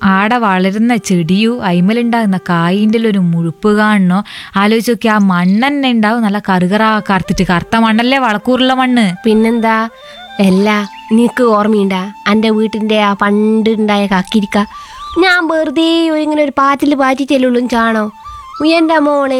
ആടെ വളരുന്ന ചെടിയു അയിമലുണ്ടാകുന്ന കായിൻ്റെ ഒരു മുഴുപ്പ് കാണണോ ആലോചിച്ച് നോക്കി ആ മണ്ണെന്നെ ഉണ്ടാവും നല്ല കറുകറ കറുത്തിട്ട് കറുത്ത മണ്ണല്ലേ വളക്കൂറുള്ള മണ്ണ് പിന്നെന്താ അല്ല നിനക്ക് ഓർമ്മയുണ്ടാ എൻ്റെ വീട്ടിൻ്റെ ആ പണ്ടുണ്ടായ കക്കിരിക്ക ഞാൻ വെറുതെ ഇങ്ങനെ ഒരു പാറ്റിൽ പാറ്റിച്ചല്ലുള്ളൂ ചാണോ എൻ്റെ മോളെ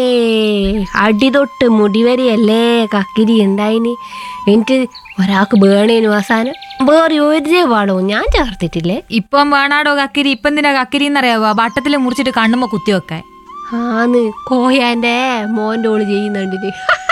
അടി തൊട്ട് മുടി വരെയല്ലേ കക്കിരി ഉണ്ടായിന് എനിക്ക് ഒരാൾക്ക് വേണേനു അവസാനം വേറെ ഒരു വളവും ഞാൻ ചേർത്തിട്ടില്ലേ ഇപ്പം വേണാടോ കക്കിരി ഇപ്പം എന്തിനാ കക്കിരി എന്നറിയാവോ വട്ടത്തിൽ മുറിച്ചിട്ട് കണ്ണുമ്പോ കുത്തി വെക്കാൻ ആന്ന് കോയാൻ്റെ മോൻ്റെ ഓള് ചെയ്യുന്നുണ്ടിന്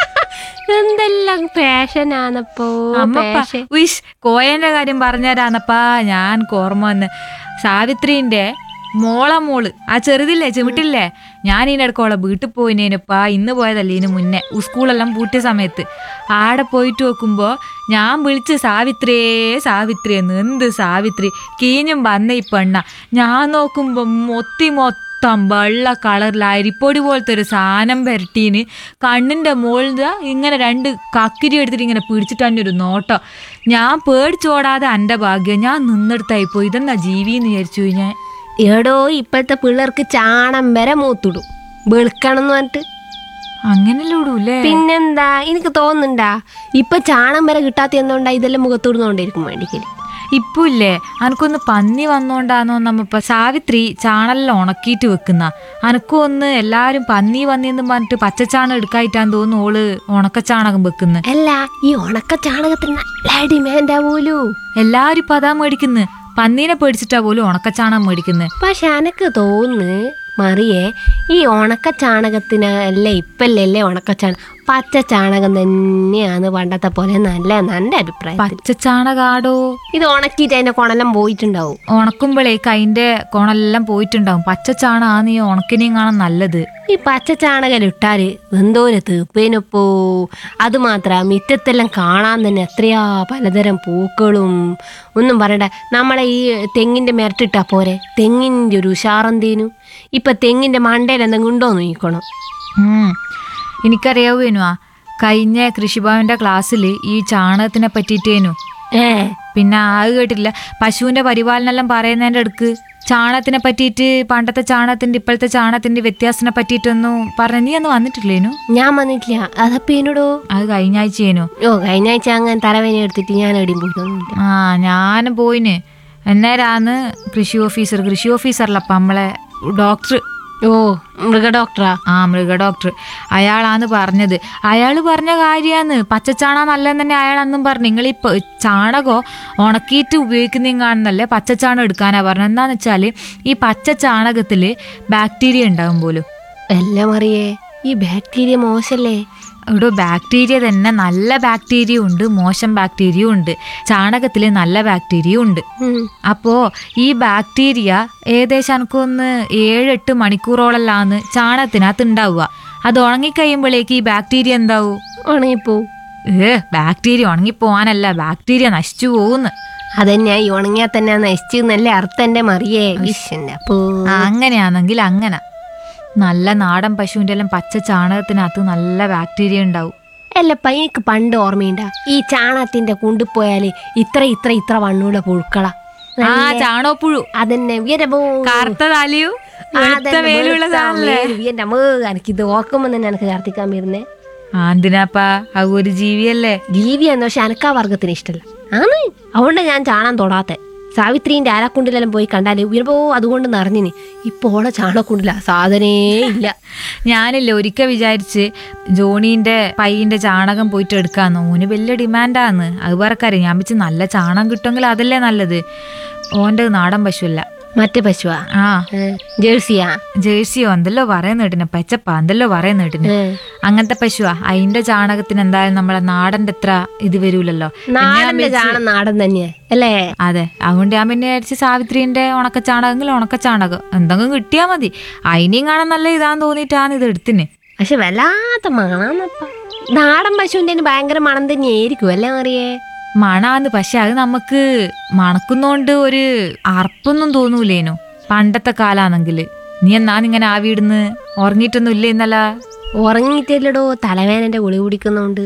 എന്തെല്ലാം ഫാഷനാണപ്പോ അമ്മപ്പ ഫാഷൻ ഉയ്ഷ് കോയന്റെ കാര്യം പറഞ്ഞുതരാന്നപ്പാ ഞാൻ ഓർമ്മ വന്ന് സാവിത്രീന്റെ മോളെ മോള് ആ ചെറുതില്ലേ ചെവിട്ടില്ലേ ഞാൻ ഇതിനിടക്കോളെ വീട്ടിൽ പോയിനേനപ്പാ ഇന്ന് പോയതല്ലേ ഇതിന് മുന്നേ സ്കൂളെല്ലാം പൂട്ടിയ സമയത്ത് ആടെ പോയിട്ട് നോക്കുമ്പോ ഞാൻ വിളിച്ച് സാവിത്രിയേ സാവിത്രി എന്ന് എന്ത് സാവിത്രി കീഞ്ഞും വന്ന ഈ പെണ്ണ ഞാൻ നോക്കുമ്പോ മൊത്തി മൊത്തം വെള്ള കളറിൽ അരിപ്പൊടി പോലത്തെ ഒരു സാധനം പുരട്ടീന് കണ്ണിന്റെ മുകളിൽ ഇങ്ങനെ രണ്ട് കക്കിരി എടുത്തിട്ട് ഇങ്ങനെ പിടിച്ചിട്ടാണ് ഒരു നോട്ടം ഞാൻ പേടിച്ചോടാതെ എൻ്റെ ഭാഗ്യം ഞാൻ നിന്നെടുത്തായി പോയി ഇതെന്താ ജീവിന്ന് വിചാരിച്ചു ഞാൻ എടോ ഇപ്പോഴത്തെ പിള്ളേർക്ക് ചാണം വരെ മൂത്തിടും വെളുക്കണം എന്ന് പറഞ്ഞിട്ട് അങ്ങനെയല്ലേ ഇടൂല്ലേ പിന്നെന്താ എനിക്ക് തോന്നുന്നുണ്ടാ ഇപ്പൊ ചാണം വരെ കിട്ടാത്ത എന്തുകൊണ്ടാ ഇതെല്ലാം മുഖത്തിടുന്നോണ്ടിരിക്കും വേണ്ടിക്കല് ഇപ്പൊ ഇല്ലേ അനക്കൊന്ന് പന്നി വന്നോണ്ടാന്നോ നമ്മപ്പ സാവിത്രി ചാണെല്ലാം ഉണക്കിയിട്ട് വെക്കുന്ന അനക്കും ഒന്ന് എല്ലാരും പന്നി വന്നിന്ന് പറഞ്ഞിട്ട് പച്ചച്ചാണം എടുക്കായിട്ടാന്ന് തോന്നുന്നു ഓള് ഉണക്കച്ചാണകം വെക്കുന്ന അല്ല ഈ ഉണക്ക ചാണകത്തിന് നല്ല ഡിമാൻഡാ പോലൂ എല്ലാരും ഇപ്പൊ അതാ മേടിക്കുന്നു പന്നീനെ പേടിച്ചിട്ടാ പോലും ഉണക്കച്ചാണം മേടിക്കുന്നത് പക്ഷെ എനക്ക് തോന്നുന്നു മറിയേ ഈ ഉണക്ക ചാണകത്തിന് അല്ലേ ഇപ്പല്ലേ ഉണക്ക ചാണകം പച്ച ചാണകം തന്നെയാണ് പണ്ടത്തെ പോലെ നല്ല എൻ്റെ അഭിപ്രായം പച്ചച്ചാണകാടോ ഇത് ഉണക്കിയിട്ട് അതിന്റെ കുണലം പോയിട്ടുണ്ടാവും ഉണക്കുമ്പോഴേ കൈന്റെ കോണെല്ലാം പോയിട്ടുണ്ടാവും പച്ചച്ചാണാന്ന് ഈ ഉണക്കിനെയും കാണാൻ നല്ലത് ഈ പച്ച ചാണകം ഇട്ടാല് എന്തോരെ തീപ്പേനപ്പോ അത് മാത്ര മിറ്റത്തെല്ലാം കാണാൻ തന്നെ എത്രയാ പലതരം പൂക്കളും ഒന്നും പറയണ്ട നമ്മളെ ഈ തെങ്ങിന്റെ മെരട്ടിട്ടാ പോരെ തെങ്ങിന്റെ ഒരു ഉഷാറന്തേനു ഇപ്പൊ തെങ്ങിന്റെ മണ്ടയിൽ എന്തെങ്കിലും ഉണ്ടോ നോക്കണം ഉം. എനിക്കറിയാവേനു ആ കഴിഞ്ഞ കൃഷിഭവന്റെ ക്ലാസ്സിൽ ഈ ചാണകത്തിനെ പറ്റിയിട്ടേനു ഏ പിന്നെ അത് കേട്ടില്ല പശുവിന്റെ പരിപാലനെല്ലാം പറയുന്നതിന്റെ അടുക്ക് ചാണകത്തിനെ പറ്റിയിട്ട് പണ്ടത്തെ ചാണകത്തിന്റെ ഇപ്പോഴത്തെ ചാണകത്തിന്റെ വ്യത്യാസത്തിനെ പറ്റിയിട്ടൊന്നും പറഞ്ഞ നീ അന്ന് വന്നിട്ടില്ലേനു ഞാൻ വന്നിട്ടില്ല അതപ്പോ എന്നോടോ അത് കഴിഞ്ഞ ആഴ്ചയേനു ഓ കഴിഞ്ഞ ആഴ്ച അങ്ങനെ തലവേന എടുത്തിട്ട് ഞാൻ എവിടെയും പോയിട്ടൊന്നുമില്ല ആ ഞാൻ പോയിന് എന്നേരാന്ന് കൃഷി ഓഫീസർ കൃഷി ഓഫീസറല്ലപ്പ നമ്മളെ ഡോക്ടർ ഓ മൃഗ ഡോക്ടറാ ആ മൃഗ ഡോക്ടർ അയാളാന്ന് പറഞ്ഞത് അയാൾ പറഞ്ഞ കാര്യാന്ന് പച്ചച്ചാണകം നല്ലതെന്ന് തന്നെ അയാൾ അന്നും പറഞ്ഞു നിങ്ങൾ ഈ ചാണകോ ഉണക്കിയിട്ട് ഉപയോഗിക്കുന്നതും കാണുന്നല്ലേ പച്ചച്ചാണകം എടുക്കാനാ പറഞ്ഞത് എന്താന്ന് വെച്ചാൽ ഈ പച്ച ചാണകത്തിൽ ബാക്ടീരിയ ഉണ്ടാവും പോലും എല്ലാം അറിയേ ഈ ബാക്ടീരിയ മോശല്ലേ ഇവിടെ ബാക്ടീരിയ തന്നെ നല്ല ബാക്ടീരിയ ഉണ്ട് മോശം ബാക്ടീരിയ ഉണ്ട് ചാണകത്തിൽ നല്ല ബാക്ടീരിയ ഉണ്ട് ഉം. അപ്പോൾ ഈ ബാക്ടീരിയ ഏകദേശം എനിക്കൊന്ന് ഏഴെട്ട് മണിക്കൂറോളല്ലാന്ന് ചാണകത്തിനകത്ത് ഉണ്ടാവുക അത് ഉണങ്ങിക്കഴിയുമ്പോഴേക്ക് ഈ ബാക്ടീരിയ എന്താവും ഉണങ്ങിപ്പോ ഏ ബാക്ടീരിയ ഉണങ്ങിപ്പോവാനല്ല ബാക്ടീരിയ നശിച്ചു പോകുന്നു അതന്നെ ഈ ഉണങ്ങിയാൽ തന്നെ നശിച്ചു നല്ല അർത്ഥം എന്റെ മറിയേ വിഷന്റെ അപ്പോ അങ്ങനെയാണെങ്കിൽ അങ്ങനെ നല്ല നാടൻ പശുവിൻ്റെ എല്ലാം പച്ച ചാണകത്തിനകത്ത് നല്ല ബാക്ടീരിയ ഉണ്ടാവും അല്ലപ്പ എനിക്ക് പണ്ട് ഓർമ്മയുണ്ടാ ഈ ചാണകത്തിന്റെ കൊണ്ടുപോയാല് ഇത്ര ഇത്ര ഇത്ര വണ്ണുള്ള പുഴുക്കള ആ ചാണകപ്പുഴു അതന്നെ വീരബോ കറുത്ത തലയു വെളുത്ത മേലുള്ള സാധനല്ലേ എന്റെ അമ്മ എനിക്കിത് ഓർക്കുമ്പോ തന്നെ എനിക്ക് ഛർദിക്കാൻ വരുന്നേ ആ എന്തിനാപ്പാ അത് ഒരു ജീവിയല്ലേ ജീവിയെന്ന് പക്ഷെ എനക്കാ വർഗത്തിന് ഇഷ്ടമല്ല ആണ് അതുകൊണ്ട് ഞാൻ ചാണാൻ തൊടാത്തെ സാവിത്രീന്റെ ആരാക്കുണ്ടിലെല്ലാം പോയി കണ്ടാല് വീരബോ അതുകൊണ്ട് നിറഞ്ഞിന് ഇപ്പൊ ഓളെ ചാണക്കുണ്ടില്ല സാധനേ ഇല്ല ഞാനില്ലേ ഒരിക്കൽ വിചാരിച്ച് ജോണീന്റെ പയ്യന്റെ ചാണകം പോയിട്ട് എടുക്കാന്ന് ഓന് വലിയ ഡിമാൻഡാന്ന് അത് പറക്കാരെ ഞാൻ വെച്ച് നല്ല ചാണകം കിട്ടുമെങ്കിൽ അതല്ലേ നല്ലത് ഓന്റെ നാടൻ പശുവല്ല മറ്റേ പശുവാ ആ ഏ, ജേഴ്സിയാ ജേഴ്സിയോ എന്തല്ലോ പറയുന്ന കേട്ടിന് പച്ചപ്പ എന്തെല്ലോ പറയുന്ന കേട്ടിന് ഏ. അങ്ങനത്തെ പശുവാ അതിന്റെ ചാണകത്തിന് എന്തായാലും നമ്മളെ നാടന്റെ അത്ര ഇത് വരൂലല്ലോ നാടന്റെ ചാണം നാടൻ തന്നെയാ അല്ലേ അതെ അതുകൊണ്ട് ഞാൻ പിന്നെ വിചാരിച്ച് സാവിത്രീന്റെ ഉണക്ക ചാണകമെങ്കിൽ ഉണക്ക ചാണകം എന്തെങ്കിലും കിട്ടിയാ മതി അതിനെയും കാണാൻ നല്ല ഇതാന്ന് തോന്നിയിട്ടാണ് ഇത് എടുത്തിന് പക്ഷെ വല്ലാത്ത മണന്നപ്പ നാടൻ പശുവിന്റെ ഭയങ്കര മണം തന്നെയായിരിക്കും അല്ലേ അറിയേ മണാന്ന് പക്ഷെ അത് നമുക്ക് മണക്കുന്നോണ്ട് ഒരു അർപ്പൊന്നും തോന്നൂലേനു പണ്ടത്തെ കാലാണെങ്കിൽ നീ എന്നാ ഇങ്ങനെ ആവിയിടുന്ന് ഉറങ്ങിയിട്ടൊന്നും ഇല്ലേ ഇന്നല ഉറങ്ങിയിട്ടില്ലടോ തലവേദനന്റെ ഗുളി കുടിക്കുന്നോണ്ട്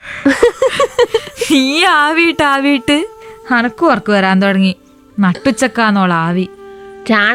നീ ആവിയിട്ട് ആവിയിട്ട് അനക്കും ഉറക്ക് വരാൻ തുടങ്ങി നട്ടുച്ചക്കാന്നോള ആവി ചാണ